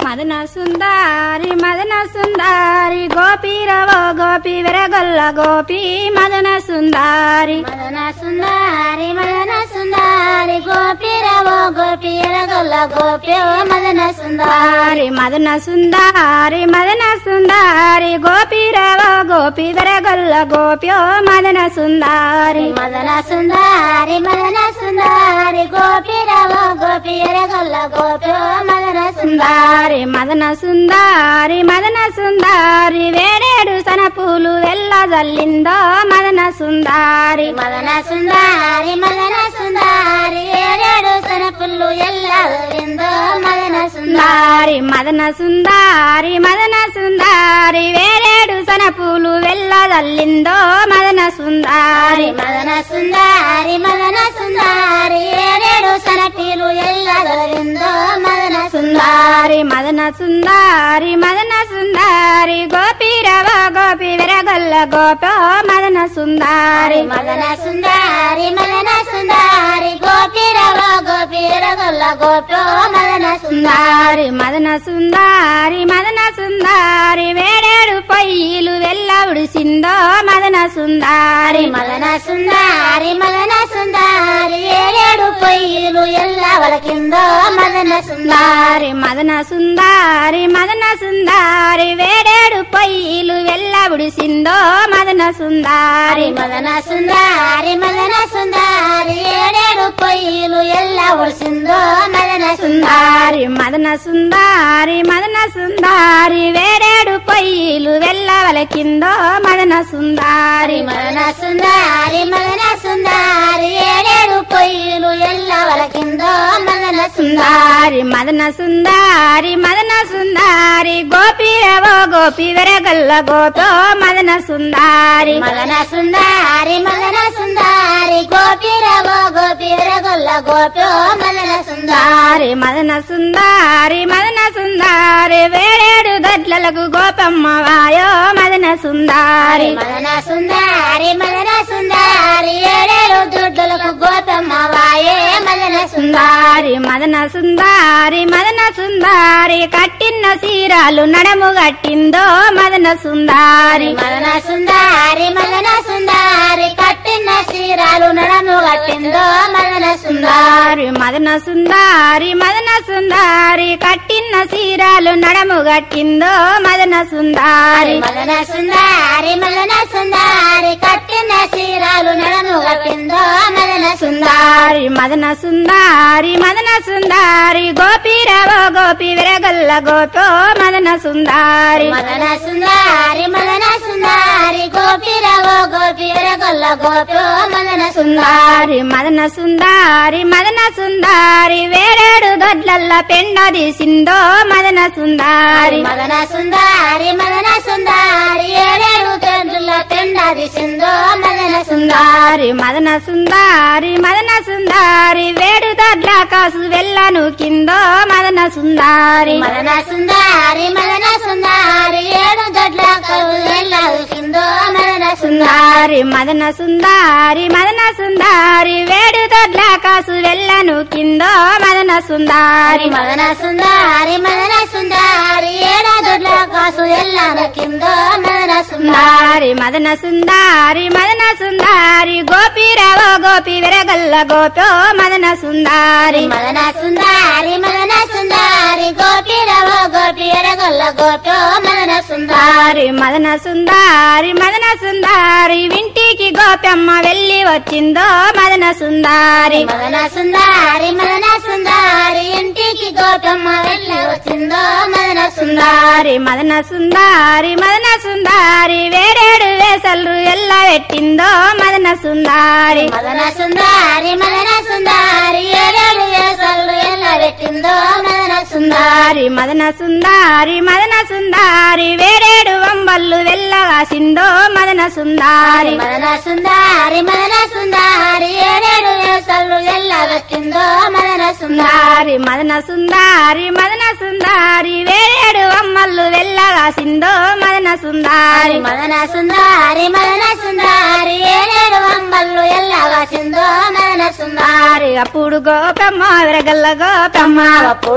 మదన సుందారి మదన సుందారి గోపీరవో గోపి విరగొల్ల గోపి మదన సుందారి మదన సుందారి మదన సుందారి గోపిరవో గోపి ఎరగొల్ల గోపి ఓ మదన సుందారి సుందారి మదన సుందారి మదన సుందారి గోపీరవో గోపి విరగొల్ల గోపి ఓ మదన సుందారి మదన సుందారి మదన సుందారి గోపిరవో గోపి ఎరగొల్ల గోపి ఓ మదన సుందారి సుందారి మదన సుందారి మదన సుందారి వేరేడు సన పూలు వెళ్ళ జల్లిందో మదన సుందారి మదన సుందారి మదన సుందారి ఏడేడు సనపుల్లు ఎల్లరిందో మదన సుందారి సుందారి మదన సుందారి మదన సుందారి వేరేడు సన పూలు వెళ్ళ జల్లిందో మదన సుందారి మదన సుందారి మదన సుందారి ఏడేడు సనపీలు ఎల్లరిందో మదన సుందారి సుందారి మదన సుందారి మదన సుందారి గోపీరవ గోపి విరగల్ల గోపో మదన సుందారి మదన సుందారి మదన సుందారి గోపిరవ గోపిరగొల్ల గోపో మదన సుందారి సుందారి మదన సుందారి మదన సుందారి వేడేడు పొయ్యిలు వెళ్ళ ఉడిసిందో మదన సుందారి మదన సుందారి మదన సుందారి ఏడేడు పొయ్యిలు ఎల్ల వలకిందో మదన సుందారి సుందారి మదన సుందారి మదన సుందారి వేడేడు పొయ్యిలు వెళ్ళ ఉడిసిందో మదన సుందారి మదన సుందారి మదన సుందారి ఏడేడు పొయ్యిలు ఎల్ల ఉడిసిందో మదన సుందారి సుందారి మదన సుందారి మదన సుందారి వేడేడు పొయ్యిలు వెళ్ళవలకిందో మదన సుందారి మదన సుందారి మదన సుందారి ఏడేడు పొయ్యిలు ఎల్ల వలకిందో మదన సుందారి సుందారి మదన సుందారి మదన సుందారి గోపీరవో గోపి వెరగల్ల గోపో మదన సుందారి మదన సుందారి మదన సుందారి గోపిరవో గోపిరగొల్ల గోపో మదన సుందారి సుందారి మదన సుందారి మదన సుందారి వేరేడు గట్లకు గోపమ్మ వాయో మదన సుందారి మదన సుందారి మదన సుందారి ఏడేడు దుడ్డులకు గోపమ్మ వాయే మదన సుందారి సుందారి మదన సుందారి మదన సుందారి కట్టిన సీరాలు నడము గట్టిందో మదన సుందారి మదన సుందారి మదన సుందారి కట్టిన చీరాలు నడము కట్టిందో మదన సుందారి సుందారి మదన సుందారి మదన సుందారి కట్టిన సీరాలు నడము గట్టిందో మదన సుందారి మదన సుందారి మదన సుందారి కట్టిన చీరాలు నడము కట్టిందో మదన సుందారి సుందారి మదన సుందారి మదన సుందారి గోపీరవో గోపి విరగల్ల గోపో మదన సుందారి మదన సుందారి మదన సుందారి గోపిరవో గోపిర గొల్ల గోపో మదన సుందారి సుందారి మదన సుందారి మదన సుందారి వేరేడు దొడ్లల్ల పెండ తీసిందో మదన సుందారి మదన సుందారి మదన సుందారి ఏడేడు తండ్రుల తెండాది సిందో మదన సుందారి సుందారి మదన సుందారి మదన సుందారి వేడు దొడ్ల కాసు వెళ్ళను కిందో మదన సుందారి మదన సుందారి మదన సుందారి ఏడు దొడ్ల కవు ఎల్లావు సిందో మదన సుందారి సుందారి మదన సుందారి మదన సుందారి వేడు దొడ్ల కాసు వెళ్ళను కిందో మదన సుందారి మదన సుందారి మదన సుందారి ఏడా దొడ్ల కాసు ఎల్లాను కిందో మదన సుందారి సుందారి మదన సుందారి మదన సుందారి గోపీరవో గోపి విరగల్ల గోపో మదన సుందారి మదన సుందారి మదన సుందారి గోపిరవో గోపి ఎరగొల్ల గోపో మదన సుందారి సుందారి మదన సుందారి మదన సుందారి వింటికి గోపమ్మ వెళ్ళి వచ్చిందో మదన సుందారి మదన సుందారి మదన సుందారి ఇంటికి గోపమ్మ వెళ్ళి వచ్చిందో మదన సుందారి సుందారి మదన సుందారి మదన సుందారి వేరేడు వేసలు ఎల్ల పెట్టిందో మదన సుందారి మదన సుందారి మదన సుందారి ఏడేడు వేసలు ఎలా పెట్టిందో మదన సుందారి సుందారి మదన సుందారి మదన సుందారి వేరేడు వంబల్లు వెళ్ళగాసిందో మదన సుందారి మదన సుందారి మదన సుందారి ఏడేడు వేసలు ఎలా పెట్టిందో మదన సుందారి సుందారి మదన సుందారి మదన సుందారి వేరేడు అమ్మల్లు వెళ్ళగాసిందో మదన సుందారి మదన సుందారి మదన సుందారి ఏడేడు వంబళ్ళు ఎలా వాసిందో మదన సుందారి సుందారి అప్పుడు గోపమ్మ విరగల్ల గోపమ్మ అప్పుడు గోప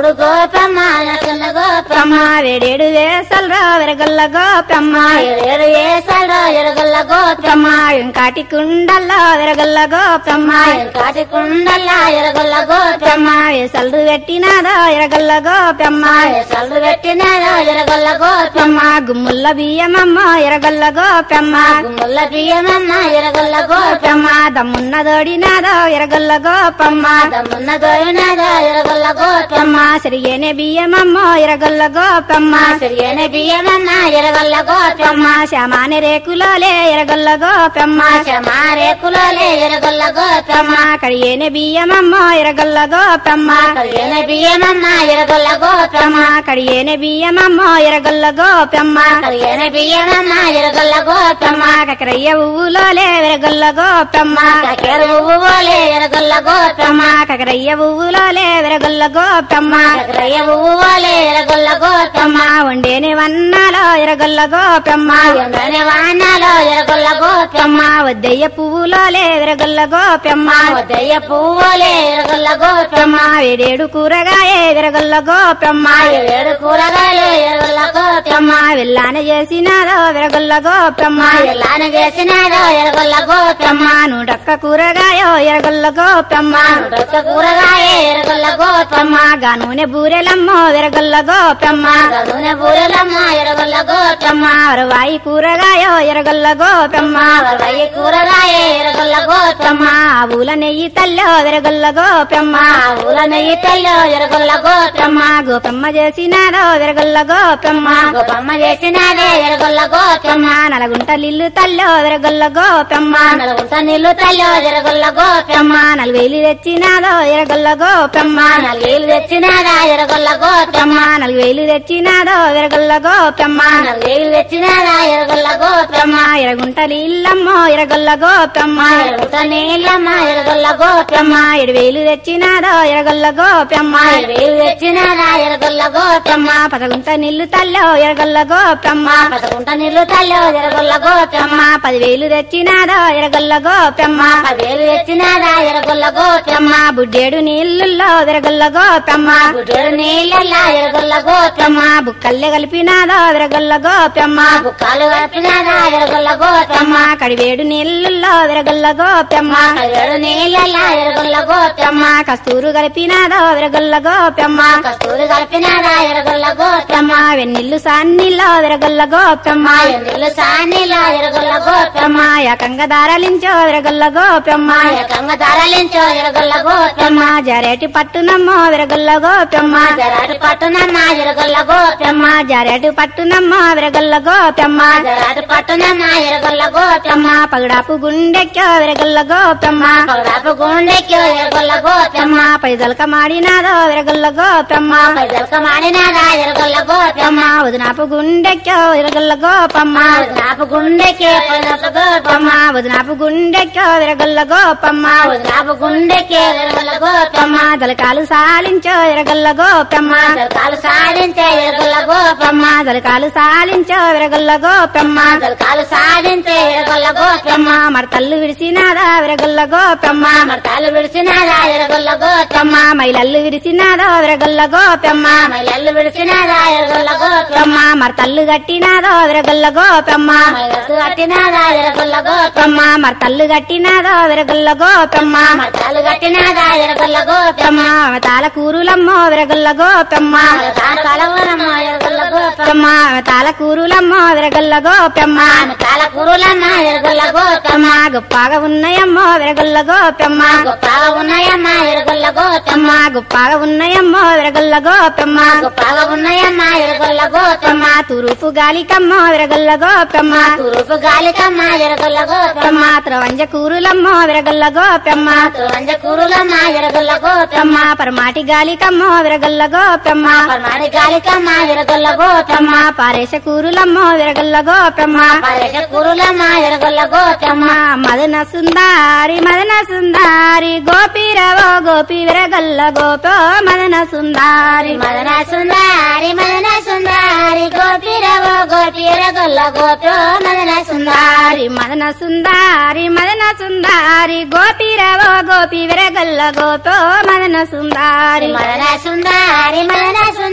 గోపమ్మ ఎరగల్ల గోపమ్మ వేడేడు వేసల్రా వెరగల్ల గోపమ్మ ఏడు ఏసాలో ఎరగల్ల గోపమ్మ కాటి కుండల్లో వెరగల్ల గోపమ్మ కాటి కుండల్ల ఎరగల్ల గోపమ్మ వేసల్లు పెట్టినాదో ఎరగల్ల గోపమ్మ సల్లు పెట్టినారో ఎరగల్ల గోపమ్మ గుమ్ముల్ల బియ్యమమ్మ ఎరగల్ల గోపమ్మ ముల్ల బియ్యమమ్మ ఎరగల్ల గోపమ్మ దమ్మున్న దోడినాదో ఎరగల్ల గోపమ్మ దమ్మున్న దోయినారో ఎరగల్ల గోపమ్మ సరిగేనే బియ్యమమ్మ ఎరగల్ల గోపమ్మ సరియన బియ్యమమ్మ ఎరగల్ల గోపమ్మ శ్యామాని రేకులోలే ఎరగల్ల గోపమ్మ మారేకులోలే ఎరగల్ల గోపమ్మ కడియేనే బియ్యమమ్మ ఎరగల్ల గోపమ్మ సరియన బియ్యమమ్మ ఎరగల్ల గోపమ్మ కడియేనే బియ్యమమ్మ ఎరగల్ల గోపమ్మ సరియన బియ్యమమ్మ ఎరగల్ల గోపమ్మ కకరయ్య ఊలోలే ఎరగల్ల గోపమ్మ కకెర పువ్వులే ఎరగల్ల గోపమ్మ కకరయ్య ఊలోలే ఎరగల్ల గోపమ్మ కకరయ్య పువ్వులే ఎరగల్ల గోపమ్మ వండేనే వన్నాలో ఎరగల్ల గోపమ్మ ఎండనే వానాలో ఎరగల్ల గోపమ్మ వద్దయ్య పువ్వులోలే ఎరగల్ల గోపమ్మ ఉదయ పువ్వులే ఎరగల్ల గోపమ్మ వేడేడు కూరగాయ ఎరగల్ల గోపమ్మ ఏడు కూరగాయలు ఎరగల్ల గోపమ్మ వెళ్ళాన చేసినాదో విరగల్ల గోపమ్మ ఎల్లాన చేసినారో ఎరగల్ల గోపమ్మ నూటక్క కూరగాయ ఎరగల్ల గోపమ్మ డొక్క కూరగాయ ఎరగల్ల గోపమ్మ గా నూనె బూరెలమ్మ విరగల్ల గోపమ్మ నూనె బూరెలమ్మ ఎరగల్ల గోపమ్మ అరవాయి కూరగాయ ఎరగల్ల గోపమ్మ వయ్యి కూరగాయ ఎరగల్ల గోపమ్మ ఆవుల నెయ్యి తల్లో విరగల్ల గోపమ్మ ఊల నెయ్యి తెల్లో ఎరగల్ల గోపమ్మ గోపమ్మ చేసినాదో విరగల్ల గోపమ్మ గోపమ్మ చేసినాదే ఎరగల్ల గోపమ్మ నలగుంటలిల్లు తల్లో విరగల్ల గోపమ్మ నలుగుంట నీళ్లు తెల్లో ఎరగల్ల గోపమ్మ నలువేలు తెచ్చినాదో ఎరగల్ల గోపమ్మ నల్లీలు తెచ్చినాదా ఎరగల్ల గోపమ్మ నాలుగు వేలు తెచ్చినాదో విరగల్ల గోపమ్మ నల్లీలు తెచ్చినాదా ఎరగల్ల గోపమ్మ ఎరగుంటలి ఇల్లమ్మో ఎరగల్ల గోపమ్మ ఎరగుంట నీళ్ళమ్మ ఎరగల్ల గోపమ్మ ఏడు వేలు తెచ్చినాదో ఎరగల్ల గోపమ్మ వేలు తెచ్చినాదా ఎరగల్ల గోపమ్మ పదగుంట నిల్లు తల్లో ఎరగల్ల గోపమ్మ పదకుంట నీళ్లు తల్లో ఎరగల్ల గోపమ్మ పదివేలు తెచ్చినాదో ఎరగల్ల గోపమ్మ పదేలు తెచ్చినాదా ఎరగల్ల గోపమ్మ బుడ్డేడు నీళ్ళుల్లో విరగల్ల గోపమ్మ గుడ్డేడు నీళ్ళల్లా ఎరగల్ల గోపమ్మ బుక్కల్లే కలిపినాదో విరగల్ల గోపమ్మ బుక్కాలు కలిపినాదా ఎరగల్ల గోపమ్మ కడివేడు నీళ్ళుల్లో విరగల్ల గోపమ్మ పదేడు నీళ్ళల్లా ఎరగల్ల గోపమ్మ కస్తూరు కలిపినాదో విరగల్ల గోపమ్మ కస్తూరి కలిపినాదా ఎరగల్ల గోపమ్మ వెన్నెల్లు సాన్నిలో విరగల్ల గోపమ్మ నీళ్ళు సానిలా ఎరగల్ల గోపమ్మ ఏకంగా దారాలించో విరగల్ల గోపమ్మ ఏకంగా తరలించో ఎరగల్ల గోపమ్మ జారేటి పట్టునమ్మో విరగల్ల గోపమ్మ జరాటి పట్టునమ్మ ఎరగల్ల గోపమ్మ జారేటి పట్టునమ్మో విరగల్ల గోపమ్మ జరాటి పట్టునమ్మ ఎరగల్ల గోపమ్మ పగడాపు గుండెక్కో విరగల్ల గోపమ్మ పగడాపు గుండెకి ఎరగల్ల గోపమ్మ పైదలక మాడినాదో విరగల్ల గోపమ్మ పైదలక మాడినాదా ఎరగల్ల గోపమ్మ వదినాపు గుండెక్కో విరగల్ల గోపమ్మ నాపు గుండెకి పైదలక గోపమ్మ వదినాపు గుండెక్కో విరగల్ల గోపమ్మ నాపు గుండెకి ఎరగల్ల గోపమ్మ దళకాలు సాలించో ఎరగల్ల గోపమ్మ కాలు సాధించే ఎరగల్ల గోపమ్మ దళకాలు సాలించో విరగల్ల గోపమ్మ కాలు సాధించే ఎరగల్ల గోపమ్మ మరతల్లు విడిసినాదా విరగల్ల గోపమ్మ మడతాలు విడిచినాదా ఎరగల్ల గోపమ్మ మైలల్లు విడిసినాదో విరగల్ల గోపమ్మ మైలల్లు విడిచినాదా ఎరగల్ల గోపమ్మ మరతల్లు కట్టినాదో విరగల్ల గోపమ్మ మైలత్తు కట్టినాదా ఎరగల్ల గోపమ్మ మరతల్లు కట్టినాదో విరగల్ల గోపమ్మ మడతాలు కట్టినాదా ఎరగల్ల గోపమ్మ తాల కూరులమ్మో విరగల్ల గోపమ్మ తాను కలవరమ్మ ఎరగల్ల గోపమ్మ తాల కూరులమ్మో విరగల్ల గోపమ్మ ఆమె కాల కురులమ్మ ఎరగల్ల గోపమ్మ గొప్పగా ఉన్నాయమ్మో విరగల్ల గోపమ్మ గొప్పగా ఉన్నాయమ్మ ఎరగల్ల గోపమ్మ గొప్పగా ఉన్నాయమ్మో విరగల్ల గోపమ్మ గొప్పగా ఉన్నాయమ్మ ఎరగల్ల గోపమ్మ తూరుపు గాలికమ్మో విరగల్ల గోపమ్మ తూర్పు గాలికమ్మ ఎరగల్ల గోపమ్మ త్రవంజ కూరులమ్మో విరగల్ల గోపమ్మ తులంజ కురులమ్మ ఎరగల్ల గోపమ్మ పరమాటి గాలికమ్మో విరగల్ల గోపమ్మ పరమాడి గాలికమ్మ ఎరగల్ల గోపమ్మ పారేశ కూరులమ్మో విరగల్ల గోపమ్మ పరేష కురులమ్మ ఎరగల్ల గోపమ్మ మదన సుందారి మదన సుందారి గోపిరవో గోపి విరగల్ల గోపో మదన సుందారి మదన సుందారి మదన సుందారి గోపిరవో గోపి ఎరగల్ల గోపో మదన సుందారి సుందారి మదన సుందారి మదన సుందారి గోపిరవో గోపి విరగల్ల గోపో మదన సుందారి మదన సుందారి మదన సుందారి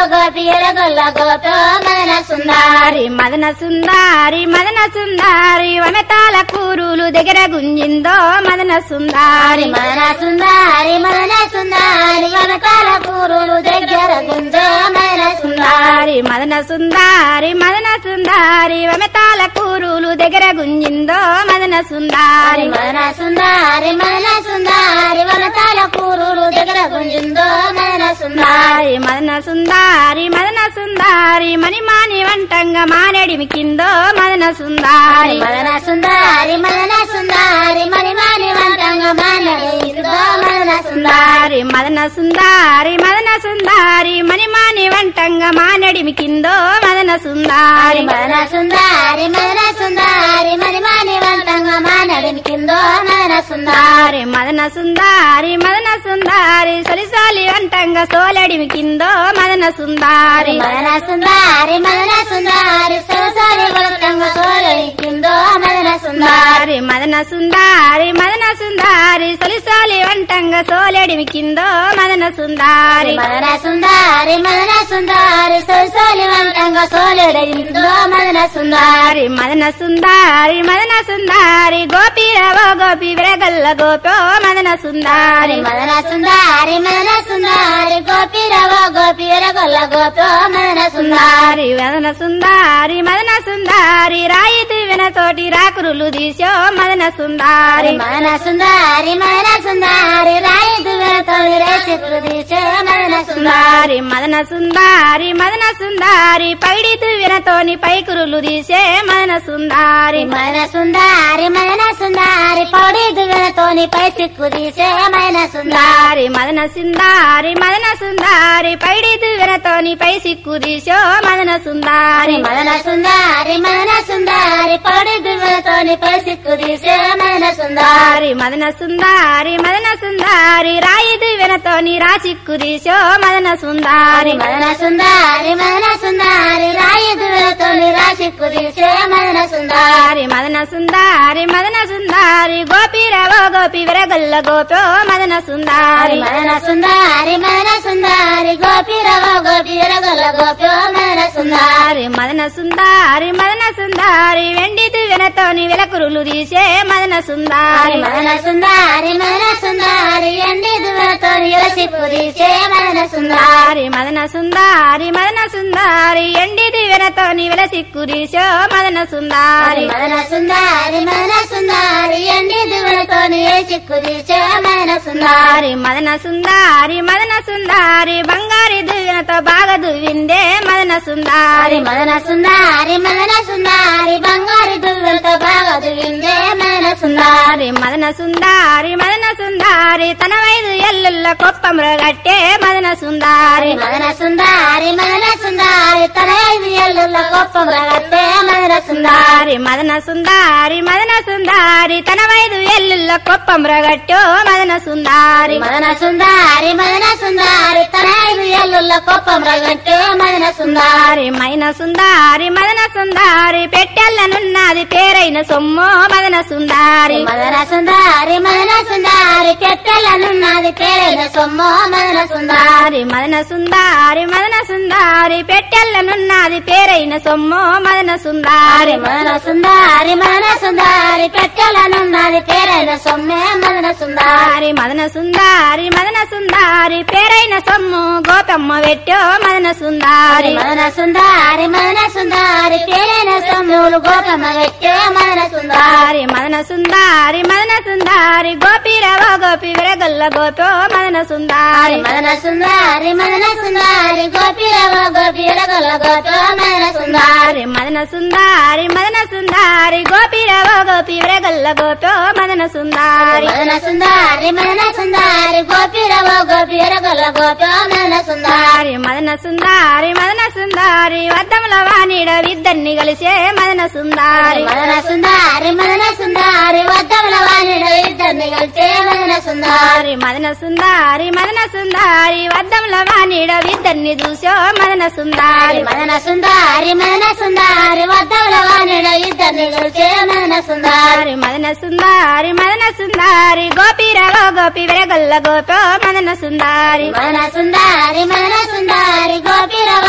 గోపి ఎరగొల్ల గోపి మదన సుందారి సుందారి మదన సుందారి మదన సుందారి వనతాల కూరులు దగ్గర గుంజిందో మదన సుందారి మదన సుందారి మదన సుందారి వనకాల కూరులు దగ్గర గుంజో మదన సుందారి సుందారి మదన సుందారి మదన సుందారి వనతాల కూరులు దగ్గర గుంజిందో మదన సుందారి మదన సుందారి మదన సుందారి వనకాల కూరులు దగ్గర గుంజిందో మదన సుందారి సుందారి మదన సుందారి మదన సుందారి మణిమాని వంటంగా మానేడిమి కిందో మదన సుందారి మదన సుందారి మదన సుందారి మణిమాని వంటంగా మానడి ఇదిగో మదన సుందారి సుందారి మదన సుందారి మదన సుందారి మణిమాని వంటంగా మానడిమి కిందో మదన సుందారి మదన సుందారి మదన సుందారి మణిమాని వంటంగా మానడి కిందో మదన సుందారి సుందారి మదన సుందారి మదన సుందారి సొలిసాలి వంటంగా సోలడిమి కిందో మదన సుందారి మదన సుందారి మదన సుందారి సోసారి వంటంగా సోలని కిందో మదన సుందారి సుందారి మదన సుందారి మదన సుందారి సొలిసాలి వంటంగా సోలడిమి కిందో మదన సుందారి మదన సుందారి మదన సుందారి సోసాలి వంటంగా సోలడి కిందో మదన సుందారి సుందారి మదన సుందారి మదన సుందారి గోపీరవో గోపి విరగల్ల గోపో మదన సుందారి మదన సుందారి మదన సుందారి గోపి రవ గోపి రగొల్ల గోపి మదన సుందారి సుందారి మదన సుందారి మదన సుందారి రాయి దివెన తోటి రాకురులు తీసో మదన సుందారి మదన సుందారి మదన సుందారి రాయి దువ్వెనతో రేసి ప్రదేశే మదన సుందారి సుందారి మదన సుందారి మదన సుందారి పైడి దివెనతోని పైకురులు తీసే మదన సుందారి మదన సుందారి మదన సుందారి పౌడి దువ్వెనతోని పై సిక్కు తీసే మదన సుందారి సుందారి మదన సుందారి మదన సుందారి పైడి దివెనతోని పై సిక్కు తీసో మదన సుందారి మదన సుందారి మదన సుందారి పౌడి దువ్వెనతోని పై సిక్కు తీసే మదన సుందారి సుందారి మదన సుందారి మదన సుందారి రాయి దివెనతోని రాసిక్కు తీసో మదన సుందారి మదన సుందారి మదన సుందారి రాయి దువ్వెనతోని రాసి కుదిసే మదన సుందారి సుందారి మదన సుందారి మదన సుందారి గోపీరవో గోపి విరగల్ల గోపో మదన సుందారి మదన సుందారి మదన సుందారి గోపి రవ గోపి రగల గోపి మదన సుందారి సుందారి మదన సుందారి మదన సుందారి వెండి దివెనతోని విలకురులు తీసే మదన సుందారి మదన సుందారి మదన సుందారి ఎండి దువ్వెనతోని రాసి కుదిసే మదన సుందారి సుందారి మదన సుందారి మదన సుందారి ఎండి దివెనతోని విలసిక్కు తీసో మదన సుందారి మదన సుందారి మదన సుందారి ఎండి దువ్వెనతోని రాసి కుదిసే మదన సుందారి సుందారి మదన సుందారి మదన సుందారి బంగారి దివెనతో బాగా దువ్విందే మదన సుందారి మదన సుందారి మదన సుందారి బంగారు దువ్వెంతో బాగా దువ్విందే మదన సుందారి సుందారి మదన సుందారి మదన సుందారి తన వైదు ఎల్లుల్ల కొప్పం రగట్టే మదన సుందారి మదన సుందారి మదన సుందారి తన ఐదు ఏళ్ళ గొప్ప రగత్తే మదన సుందారి సుందారి మదన సుందారి మదన సుందారి తన వైదు ఎల్లుల్ల కొప్పం రగట్టో మదన సుందారి మదన సుందారి మదన సుందారి తన ఐదు ఏళ్ళ గొప్ప రగట్టే మదన సుందారి సుందారి మైన సుందారి మదన సుందారి పెట్టెల్లనున్నది పేరైన సొమ్ము మదన సుందారి మదన సుందారి మదన సుందారి పెట్టెలనున్నది పేరైన సొమ్ము మదన సుందారి సుందారి మదన సుందారి మదన సుందారి పెట్టెల్లనున్నది పేరైన సొమ్ము మదన సుందారి మదన సుందారి మదన సుందారి పెట్టెలనున్నది పేరైన సొమ్మే మదన సుందారి సుందారి మదన సుందారి మదన సుందారి పేరైన సొమ్ము గోపమ్మ పెట్టో మదన సుందారి మదన సుందారి మదన సుందారి పేరైన సొమ్ములు గోపమ్మ పెట్టే మదన సుందారి సుందారి మదన సుందారి మదన సుందారి గోపీరవ గోపి విరగల్ల గోపో మదన సుందారి మదన సుందారి మదన సుందారి గోపిరవ గోపిరగల గోప మదన సుందారి సుందారి మదన సుందారి మదన సుందారి గోపీరవ గోపి విరగల్ల గోపో మదన సుందారి మదన సుందారి మదన సుందారి గోపిరవ గోపిరగల గోప మదన సుందారి సుందారి మదన సుందారి మదన సుందారి వద్దముల వాణిడ విద్దన్ని కలిసే మదన సుందారి మదన సుందారి మదన సుందారి వద్దముల వాణిడ ఇద్దరిని కలిసే మదన సుందారి సుందారి మదన సుందారి మదన సుందారి వద్దముల వాణిడ విద్దన్ని చూసో మదన సుందారి మదన సుందారి మదన సుందారి వద్దముల వాణిడ ఇద్దరిని కలిసే మదన సుందారి సుందారి మదన సుందారి మదన సుందారి గోపీరవ గోపి విరగల్ల గోపో మదన సుందారి మదన సుందారి మదన సుందారి గోపిరవ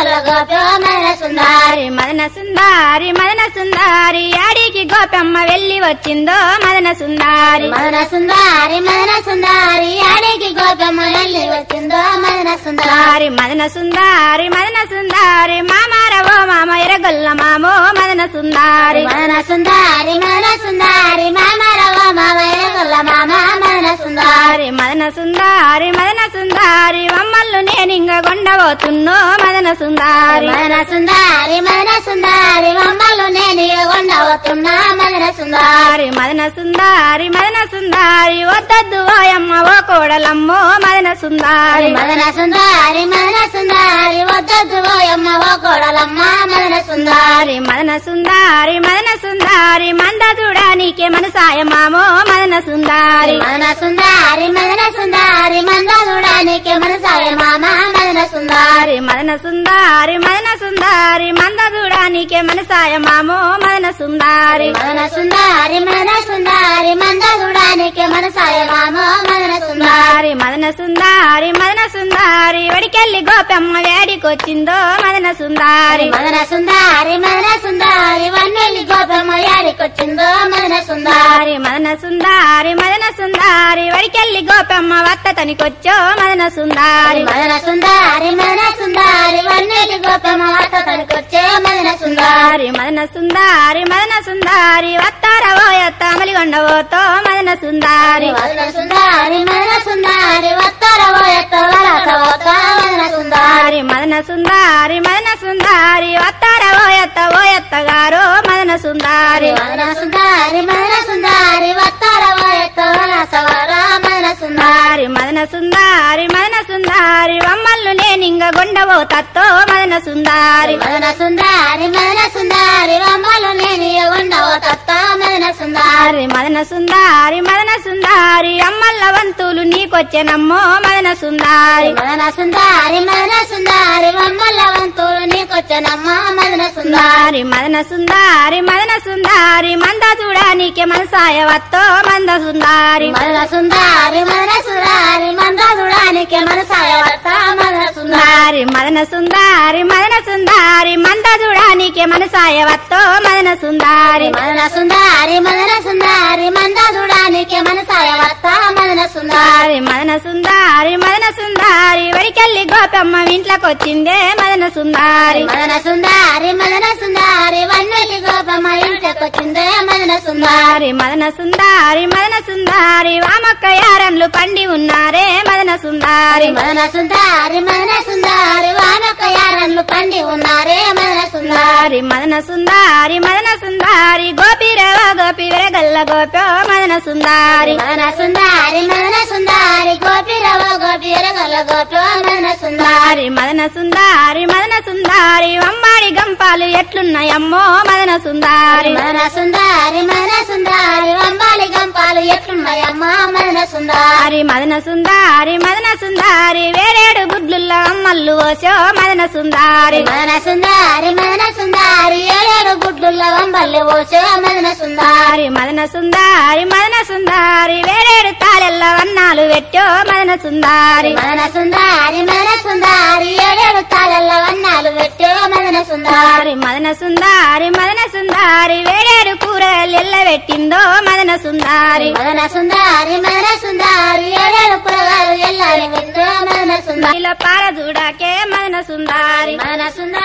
ఎరగల్ల గోపి మదన సుందారి మదన సుందారి మదన సుందారి ఆడికి గోపమ్మ వెళ్ళి వచ్చిందో మదన సుందారి మదన సుందారి మదన సుందారి ఆడికి గోపమ్మ వెళ్ళి వచ్చిందో మదన సుందారి సుందారి మదన సుందారి మదన సుందారి మామారవో మామ ఎరగొల్ల మామో మదన సుందారి మదన సుందారి మదన సుందారి మామ రవ మామ ఎరగల్ల మామ మదన సుందారి సుందారి మదన సుందారి మదన సుందారి మమ్మల్ని నేనింగ కొండబోతున్నో మదన సుందారి మదన సుందారి మదన సుందారి మమ్మల్ని నేను ఉండవతున్నా మదన సుందారి సుందారి మదన సుందారి మదన సుందారి వద్దద్దు ఓయమ్మ ఓ కోడలమ్మో మదన సుందారి మదన సుందారి మదన సుందారి వద్దొద్దు ఓయమ్మ ఓ కోడలమ్మ మదన సుందారి సుందారి మదన సుందారి మదన సుందారి మంద చూడానికే మనసాయమామో మదన సుందారి మదన సుందారి మదన సుందారి మంద చూడడానికి మనసాయ మామ మదన సుందారి సుందారి మదన సుందారి మదన సుందారి మంద చూడానికే మనసాయమామో మదన సుందారి మదన సుందారి మదన సుందారి మంద చూడడానికి మనసాయ మామ మదన సుందారి సుందారి మదన సుందారి మదన సుందారి వడికెళ్ళి గోపమ్మ వేడికొచ్చిందో మదన సుందారి మదన సుందారి మదన సుందారి వన్నెల్లి గోపమ్మ యాడికొచ్చిందో మదన సుందారి సుందారి మదన సుందారి మదన సుందారి వడికెళ్ళి గోపమ్మ వత్త తనికొచ్చో మదన సుందారి మదన సుందారి మదన సుందారి వన్నెల్లి గోపమ్మ వార్త తనకొచ్చే మదన సుందారి సుందారి మదన సుందారి మదన సుందారి వత్తారవోయత్త అమలిగొండవోతో మదన సుందారి మదన సుందారి మదన సుందారి వత్తర ఓయత్త వరస ఓత మదన సుందారి సుందారి మదన సుందారి మదన సుందారి వత్తారవోయత్త ఓయత్త గారు మదన సుందారి మదన సుందారి మదన సుందారి వత్తర ఓయత్త వరస వర మదన సుందారి సుందారి మదన సుందారి మదన సుందారి వమ్మల్లు నేనింగ గుండవో తత్తో మదన సుందారి మదన సుందారి మదన సుందారి వమ్మలు నేను ఉండవు తత్త మదన సుందారి సుందారి మదన సుందారి మదన సుందారి అమ్మల్ల వంతులు నీకొచ్చెనమ్మో మదన సుందారి మదన సుందారి మదన సుందారి వమ్మల వంతులు నీకొచ్చనమ్మ మదన సుందారి సుందారి మదన సుందారి మదన సుందారి మంద చూడానికే మనసాయ వత్తో మంద సుందారి మదన సుందారి మదన సుందారి మంద చూడడానికి మనసాయ వర్త మదన సుందారి సుందారి మదన సుందారి మదన సుందారి మంద చూడానికే మనసాయ వత్తో మదన సుందారి మదన సుందారి మదన సుందారి మంద చూడడానికి మనసాయ వర్త మదన సుందారి సుందారి మదన సుందారి మదన సుందారి వడికెళ్ళి గోపమ్మ ఇంట్లోకొచ్చిందే మదన సుందారి మదన సుందారి మదన సుందారి వన్నెల్లి గోపమ్మ ఇంటికొచ్చిందే మదన సుందారి సుందారి మదన సుందారి మదన సుందారి వామక్క యారన్లు పండి ఉన్నారే మదన సుందారి మదన సుందారి మదన సుందారి వానొక్క యారన్లు పండి ఉన్నారే మదన సుందారి సుందారి మదన సుందారి మదన సుందారి గోపిరవ గోపి విరగల్ల గోపో మదన సుందారి మదన సుందారి మదన సుందారి గోపి రవ గోపి ఎరగల గోపి మదన సుందారి సుందారి మదన సుందారి మదన సుందారి అమ్మాడి గంపాలు ఎట్లున్నాయమ్మో మదన సుందారి మదన సుందారి మదన సుందారి వంబాలి గంపాలు ఎట్లున్నాయమ్మ మదన సుందారి సుందారి మదన సుందారి మదన సుందారి వేరేడు గుడ్లుల్ల అమ్మల్లు ఓసో మదన సుందారి మదన సుందారి మదన సుందారి ఏడేడు గుడ్డుల వంబల్లి ఓసే మదన సుందారి సుందారి మదన సుందారి మదన సుందారి వేరేడు తాళెల్ల వన్నాలు పెట్టో మదన సుందారి మదన సుందారి మదన సుందారి ఏడేడు తాళల్ల వన్నాలు పెట్టే మదన సుందారి సుందారి మదన సుందారి మదన సుందారి వేరేడు కూరలు ఎల్ల పెట్టిందో మదన సుందారి మదన సుందారి మదన సుందారి ఏడేడు పురగాలు ఎల్లాలి పెట్టే మదన సుందారి ఇలా పార చూడాకే మదన సుందారి మదన సుందారి